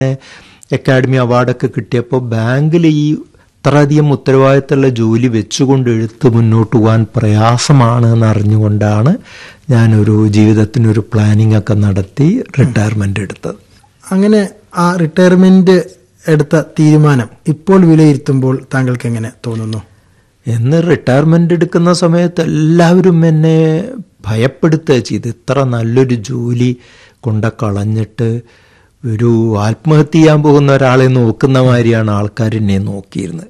academy അവാർഡൊക്കെ കിട്ടിയപ്പോൾ ബാങ്കിൽ ഈ ഇത്രയധികം ഉത്തരവാദിത്തമുള്ള ജോലി വെച്ചുകൊണ്ട് എഴുത്ത് മുന്നോട്ട് പോകാൻ പ്രയാസമാണ് എന്ന് അറിഞ്ഞുകൊണ്ടാണ് ഞാനൊരു ജീവിതത്തിനൊരു പ്ലാനിംഗ് ഒക്കെ നടത്തി റിട്ടയർമെന്റ് എടുത്തത് അങ്ങനെ ആ റിട്ടയർമെന്റ് എടുത്ത തീരുമാനം ഇപ്പോൾ വിലയിരുത്തുമ്പോൾ താങ്കൾക്ക് എങ്ങനെ തോന്നുന്നു എന്ന് റിട്ടയർമെന്റ് എടുക്കുന്ന സമയത്ത് എല്ലാവരും എന്നെ ഭയപ്പെടുത്തുക ചെയ്ത് ഇത്ര നല്ലൊരു ജോലി കൊണ്ട കളഞ്ഞിട്ട് ഒരു ആത്മഹത്യ ചെയ്യാൻ പോകുന്ന ഒരാളെ നോക്കുന്ന മാതിരിയാണ് ആൾക്കാർ എന്നെ നോക്കിയിരുന്നത്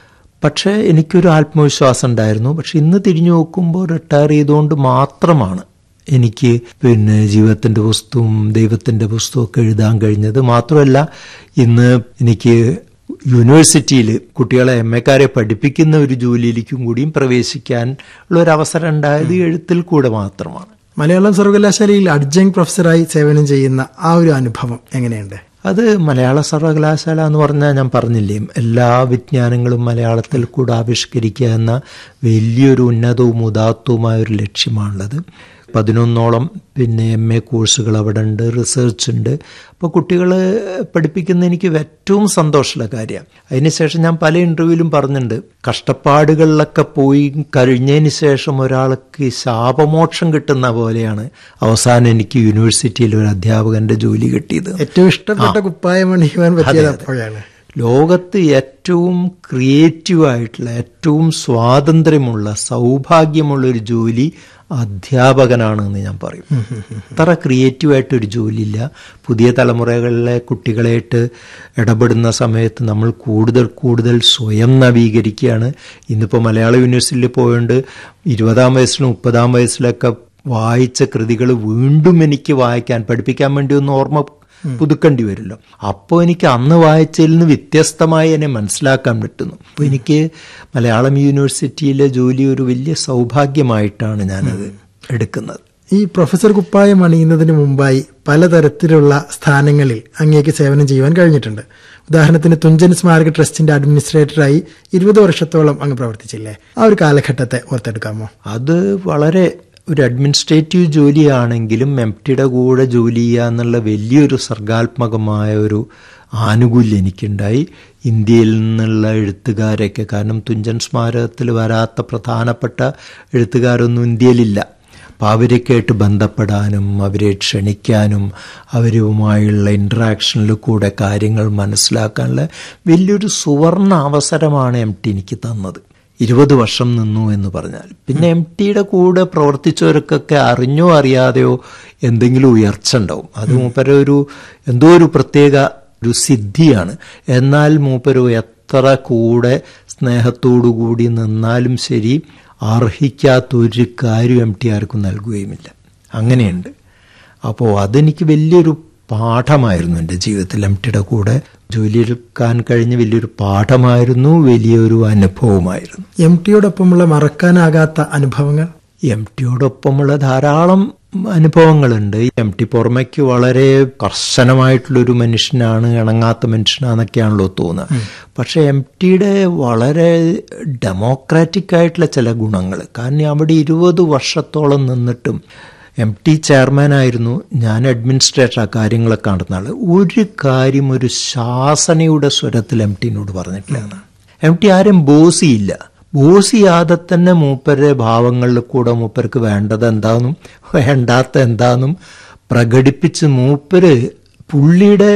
പക്ഷേ എനിക്കൊരു ആത്മവിശ്വാസം ഉണ്ടായിരുന്നു പക്ഷെ ഇന്ന് തിരിഞ്ഞു നോക്കുമ്പോൾ റിട്ടയർ ചെയ്തുകൊണ്ട് മാത്രമാണ് എനിക്ക് പിന്നെ ജീവിതത്തിന്റെ പുസ്തകവും ദൈവത്തിന്റെ പുസ്തകമൊക്കെ എഴുതാൻ കഴിഞ്ഞത് മാത്രമല്ല ഇന്ന് എനിക്ക് യൂണിവേഴ്സിറ്റിയിൽ കുട്ടികളെ എം എക്കാരെ പഠിപ്പിക്കുന്ന ഒരു ജോലിയിലേക്കും കൂടിയും പ്രവേശിക്കാൻ ഉള്ള ഒരു അവസരം ഉണ്ടായത് എഴുത്തിൽ കൂടെ മാത്രമാണ് മലയാളം സർവകലാശാലയിൽ അഡ്ജങ് പ്രൊഫസറായി സേവനം ചെയ്യുന്ന ആ ഒരു അനുഭവം എങ്ങനെയുണ്ട് അത് മലയാള സർവകലാശാല എന്ന് പറഞ്ഞാൽ ഞാൻ പറഞ്ഞില്ലേ എല്ലാ വിജ്ഞാനങ്ങളും മലയാളത്തിൽ കൂടെ ആവിഷ്കരിക്കുക എന്ന വലിയൊരു ഉന്നതവും ഉദാത്തവുമായ ഒരു ലക്ഷ്യമാണുള്ളത് പതിനൊന്നോളം പിന്നെ എം എ കോഴ്സുകൾ അവിടെ ഉണ്ട് റിസർച്ച് ഉണ്ട് അപ്പോൾ കുട്ടികൾ പഠിപ്പിക്കുന്ന എനിക്ക് ഏറ്റവും സന്തോഷമുള്ള കാര്യമാണ് അതിനുശേഷം ഞാൻ പല ഇൻ്റർവ്യൂവിലും പറഞ്ഞിട്ടുണ്ട് കഷ്ടപ്പാടുകളിലൊക്കെ പോയി കഴിഞ്ഞതിന് ശേഷം ഒരാൾക്ക് ശാപമോക്ഷം കിട്ടുന്ന പോലെയാണ് അവസാനം എനിക്ക് യൂണിവേഴ്സിറ്റിയിൽ ഒരു അധ്യാപകന്റെ ജോലി കിട്ടിയത് ഏറ്റവും ഇഷ്ടപ്പെട്ട കുപ്പായം അണിയുവാൻ പറ്റിയത് അപ്പോഴാണ് ലോകത്ത് ഏറ്റവും ക്രിയേറ്റീവായിട്ടുള്ള ഏറ്റവും സ്വാതന്ത്ര്യമുള്ള സൗഭാഗ്യമുള്ള ഒരു ജോലി അധ്യാപകനാണെന്ന് ഞാൻ പറയും അത്ര ക്രിയേറ്റീവായിട്ടൊരു ജോലിയില്ല പുതിയ തലമുറകളിലെ കുട്ടികളായിട്ട് ഇടപെടുന്ന സമയത്ത് നമ്മൾ കൂടുതൽ കൂടുതൽ സ്വയം നവീകരിക്കുകയാണ് ഇന്നിപ്പോൾ മലയാള യൂണിവേഴ്സിറ്റിയിൽ പോയോണ്ട് ഇരുപതാം വയസ്സിലും മുപ്പതാം വയസ്സിലൊക്കെ വായിച്ച കൃതികൾ വീണ്ടും എനിക്ക് വായിക്കാൻ പഠിപ്പിക്കാൻ വേണ്ടി ഒന്ന് ഓർമ്മ പുതുക്കേണ്ടി വരുമല്ലോ അപ്പോൾ എനിക്ക് അന്ന് വായിച്ചതിൽ നിന്ന് വ്യത്യസ്തമായി എന്നെ മനസ്സിലാക്കാൻ പറ്റുന്നു അപ്പോൾ എനിക്ക് മലയാളം യൂണിവേഴ്സിറ്റിയിലെ ജോലി ഒരു വലിയ സൗഭാഗ്യമായിട്ടാണ് ഞാനത് എടുക്കുന്നത് ഈ പ്രൊഫസർ കുപ്പായം അണിയുന്നതിന് മുമ്പായി പലതരത്തിലുള്ള സ്ഥാനങ്ങളിൽ അങ്ങേക്ക് സേവനം ചെയ്യുവാൻ കഴിഞ്ഞിട്ടുണ്ട് ഉദാഹരണത്തിന് തുഞ്ചൻ സ്മാരക ട്രസ്റ്റിന്റെ അഡ്മിനിസ്ട്രേറ്ററായി ഇരുപത് വർഷത്തോളം അങ്ങ് പ്രവർത്തിച്ചില്ലേ ആ ഒരു കാലഘട്ടത്തെ ഓർത്തെടുക്കാമോ അത് വളരെ ഒരു അഡ്മിനിസ്ട്രേറ്റീവ് ജോലിയാണെങ്കിലും എം ടിയുടെ കൂടെ ജോലി ചെയ്യുക എന്നുള്ള വലിയൊരു സർഗാത്മകമായ ഒരു ആനുകൂല്യം എനിക്കുണ്ടായി ഇന്ത്യയിൽ നിന്നുള്ള എഴുത്തുകാരൊക്കെ കാരണം തുഞ്ചൻ സ്മാരകത്തിൽ വരാത്ത പ്രധാനപ്പെട്ട എഴുത്തുകാരൊന്നും ഇന്ത്യയിലില്ല അപ്പം അവരൊക്കെയായിട്ട് ബന്ധപ്പെടാനും അവരെ ക്ഷണിക്കാനും അവരുമായുള്ള ഇൻട്രാക്ഷനിൽ കൂടെ കാര്യങ്ങൾ മനസ്സിലാക്കാനുള്ള വലിയൊരു സുവർണ അവസരമാണ് എം ടി എനിക്ക് തന്നത് ഇരുപത് വർഷം നിന്നു എന്ന് പറഞ്ഞാൽ പിന്നെ എം ടിയുടെ കൂടെ പ്രവർത്തിച്ചവർക്കൊക്കെ അറിഞ്ഞോ അറിയാതെയോ എന്തെങ്കിലും ഉയർച്ച ഉണ്ടാവും അത് മൂപ്പര ഒരു എന്തോ ഒരു പ്രത്യേക ഒരു സിദ്ധിയാണ് എന്നാൽ മൂപ്പര് എത്ര കൂടെ സ്നേഹത്തോടു കൂടി നിന്നാലും ശരി അർഹിക്കാത്തൊരു കാര്യം എം ടി ആർക്കും നൽകുകയുമില്ല അങ്ങനെയുണ്ട് അപ്പോൾ അതെനിക്ക് വലിയൊരു പാഠമായിരുന്നു എൻ്റെ ജീവിതത്തിൽ എം ടിയുടെ കൂടെ ജോലിയെടുക്കാൻ കഴിഞ്ഞ വലിയൊരു പാഠമായിരുന്നു വലിയൊരു അനുഭവമായിരുന്നു എം ടിയോടൊപ്പമുള്ള മറക്കാനാകാത്ത അനുഭവങ്ങൾ എം ടിയോടൊപ്പമുള്ള ധാരാളം അനുഭവങ്ങളുണ്ട് എം ടി പുറമേക്ക് വളരെ കർശനമായിട്ടുള്ളൊരു മനുഷ്യനാണ് ഇണങ്ങാത്ത മനുഷ്യനാന്നൊക്കെയാണല്ലോ തോന്നുക പക്ഷെ എം ടിയുടെ വളരെ ഡെമോക്രാറ്റിക് ആയിട്ടുള്ള ചില ഗുണങ്ങൾ കാരണം അവിടെ ഇരുപത് വർഷത്തോളം നിന്നിട്ടും എം ടി ചെയർമാനായിരുന്നു ഞാൻ അഡ്മിനിസ്ട്രേറ്റർ ആ കാര്യങ്ങളൊക്കെ നടന്ന ആള് ഒരു കാര്യം ഒരു ശാസനയുടെ സ്വരത്തിൽ എം ടിനോട് പറഞ്ഞിട്ടില്ല എം ടി ആരും ബോസിയില്ല ബോസിയാതെ തന്നെ മൂപ്പരുടെ ഭാവങ്ങളിൽ കൂടെ മൂപ്പർക്ക് വേണ്ടത് എന്താണെന്നും വേണ്ടാത്ത എന്താണെന്നും പ്രകടിപ്പിച്ച് മൂപ്പര് പുള്ളിയുടെ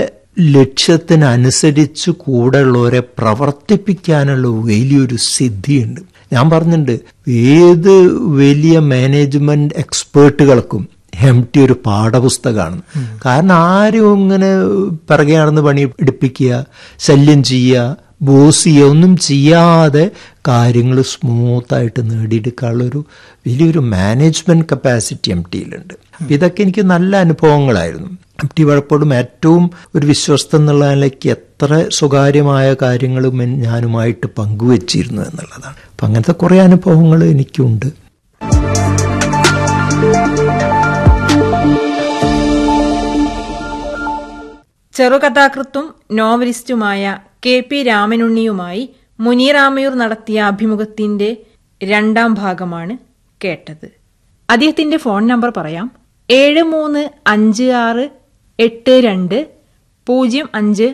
ലക്ഷ്യത്തിനനുസരിച്ച് കൂടെയുള്ളവരെ പ്രവർത്തിപ്പിക്കാനുള്ള വലിയൊരു സിദ്ധിയുണ്ട് ഞാൻ പറഞ്ഞിട്ടുണ്ട് ഏത് വലിയ മാനേജ്മെന്റ് എക്സ്പേർട്ടുകൾക്കും എം ടി ഒരു പാഠപുസ്തകമാണ് കാരണം ആരും ഇങ്ങനെ പിറകെ നടന്ന് പണി എടുപ്പിക്കുക ശല്യം ചെയ്യുക ബോസ് ചെയ്യുക ഒന്നും ചെയ്യാതെ കാര്യങ്ങൾ സ്മൂത്തായിട്ട് നേടിയെടുക്കാനുള്ളൊരു വലിയൊരു മാനേജ്മെന്റ് കപ്പാസിറ്റി എം ടിയിലുണ്ട് ഇതൊക്കെ എനിക്ക് നല്ല അനുഭവങ്ങളായിരുന്നു എം ടി പലപ്പോഴും ഏറ്റവും ഒരു വിശ്വസ്ത എന്നുള്ള നിലയ്ക്ക് എത്ര സ്വകാര്യമായ കാര്യങ്ങളും ഞാനുമായിട്ട് പങ്കുവച്ചിരുന്നു എന്നുള്ളതാണ് അപ്പം അങ്ങനത്തെ കുറേ അനുഭവങ്ങൾ എനിക്കുണ്ട് ചെറുകഥാകൃത്തും നോവലിസ്റ്റുമായ കെ പി രാമനുണ്ണിയുമായി മുനീറാമയൂർ നടത്തിയ അഭിമുഖത്തിന്റെ രണ്ടാം ഭാഗമാണ് കേട്ടത് അദ്ദേഹത്തിന്റെ ഫോൺ നമ്പർ പറയാം ഏഴ് മൂന്ന് അഞ്ച് ആറ് എട്ട് രണ്ട് പൂജ്യം അഞ്ച്